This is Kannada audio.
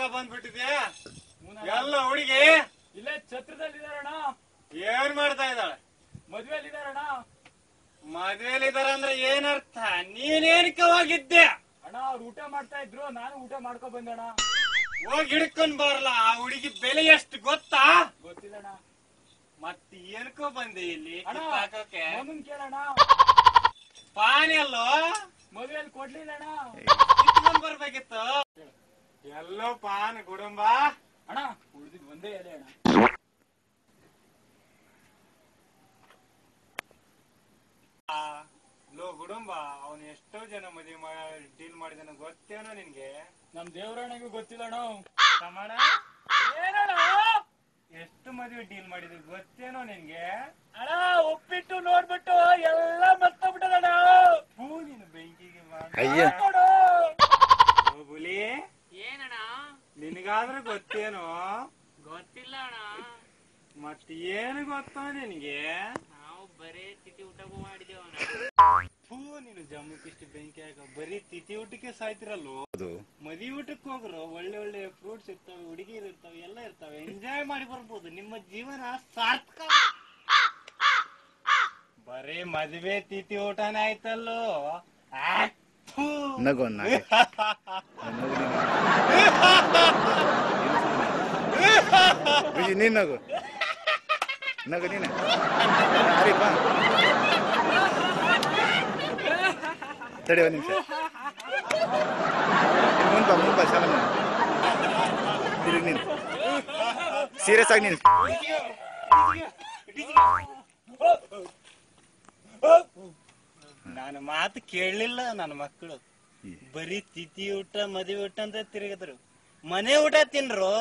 ಬಂದ್ಬಿಟ್ಟಿದ್ಯಾ ಎಲ್ಲ ಹುಡುಗಿ ಇಲ್ಲೇ ಛತ್ರದಲ್ಲಿದಾರಣ್ಣ ಏನ್ ಮಾಡ್ತಾ ಇದ್ದಾಳೆ ಮದ್ವೆಲಿದಾರಣ್ಣ ಮದ್ವೆಲಿದಾರ ಅಂದ್ರೆ ಏನರ್ಥ ನೀನೇನಕ್ಕೆ ಹೋಗಿದ್ದೆ ಅಣ್ಣ ಅವ್ರು ಊಟ ಮಾಡ್ತಾ ಇದ್ರು ನಾನು ಊಟ ಮಾಡ್ಕೊ ಬಂದಣ್ಣ ಹೋಗಿ ಹಿಡ್ಕೊಂಡ್ ಬರಲ್ಲ ಆ ಹುಡುಗಿ ಬೆಲೆ ಎಷ್ಟು ಗೊತ್ತಾ ಗೊತ್ತಿಲ್ಲಣ್ಣ ಮತ್ ಏನಕ್ಕೋ ಬಂದೆ ಇಲ್ಲಿ ಅಣ್ಣ ಕಿತ್ತು ಹಾಕೋಕೆ ಮಗನ್ ಕೇಳಣ್ಣ ಪಾನಿ ಅಲ್ಲೋ ಮದ್ವೆಲಿ ಕೊಡ್ಲಿಲ್ಲಣ್ಣ ಕಿತ್ಕೊಂಡ್ ಬರ್ಬೇಕಿತ್ತು ಎಲ್ಲೋ ಪಾನ್ ಕುಡುಂಬ ಅಣ್ಣ ಉಳ್ದಿದ್ ಒಂದೇ ಎಲೆ ಅಣ್ಣ ಆ, ಲೋ ಕುಡುಂಬ ಅವನು ಎಷ್ಟೋ ಜನ ಮದುವೆ ಡೀಲ್ ಮಾಡಿದನ ಗೊತ್ತೇನೋ ನಿನ್ಗೆ ನಮ್ ದೇವ್ರಣ್ಣಗೂ ಗೊತ್ತಿಲ್ಲಣ್ಣ ಸಮಾನ ಏನಣ್ಣ ಎಷ್ಟು ಮದುವೆ ಡೀಲ್ ಮಾಡಿದ್ವಿ ಗೊತ್ತೇನೋ ನಿನ್ಗೆ ಅಣ್ಣ ಉಪ್ಪಿಟ್ಟು ನೋಡ್ಬಿಟ್ಟು ಎಲ್ಲ ಮರ್ತೋಗ್ಬಿಟ್ಟದಣ್ಣ ಹೂ ನೀನು ಬೆಂಕಿಗೆ ಅಯ್ಯ. ನೋಡು ಹುಲಿ ಏನಣ್ಣ ನಿನಗಾದ್ರೂ ಗೊತ್ತೇನೋ ಗೊತ್ತಿಲ್ಲ ಅಣ್ಣ ಮತ್ ಏನು ಗೊತ್ತೋ ನಿನ್ಗೆ ನಾವು ಬರೇ ತಿಥಿ ಊಟಕ್ಕೂ ಮಾಡಿದೇವ ಹೂ ನೀನು ಜಮ್ಮಕ್ಕಿಷ್ಟು ಬೆಂಕಿ ಹಾಕ ಬರೀ ತಿಥಿ ಊಟಕ್ಕೆ ಸಾಯ್ತಿರಲ್ವೋ ಹೌದು ಮದಿ ಊಟಕ್ಕೆ ಹೋಗ್ರು ಒಳ್ಳೆ ಒಳ್ಳೆ ಫ್ರೂಟ್ಸ್ ಇರ್ತವೆ ಹುಡುಗಿರು ಇರ್ತವೆ ಎಲ್ಲ ಇರ್ತವೆ ಎಂಜಾಯ್ ಮಾಡಿ ಬರ್ಬೋದು ನಿಮ್ಮ ಜೀವನ ಸಾರ್ಥಕ ಬರೀ ಮದ್ವೆ ತಿಥಿ ಊಟನೇ ಆಯ್ತಲ್ಲೋ ಆ, ಥು. ನಗು ಅನ್ನ ವಿಜಿ ನೀನ್ ನಗು ನಗು ನೀನೆ ಅರೆ ಬಾ ತಡಿ ಒಂದು ನಿಮಿಷ ಮುಂದ್ ಬಾ ಮುಂದ್ ಬಾ ಶಾಲ ತಿರುಗಿ ನೀನು ಸೀರಿಯಸ್ ಆಗಿ ನೀನು ನಾನು ಮಾತು ಕೇಳಲಿಲ್ಲ ನನ್ನ ಮಕ್ಕಳು ಬರೀ ತಿಥಿ ಊಟ ಮದುವೆ ಊಟ ಅಂತ ತಿರುಗಿದ್ರು ಮನೆ ಊಟ ತಿನ್ರು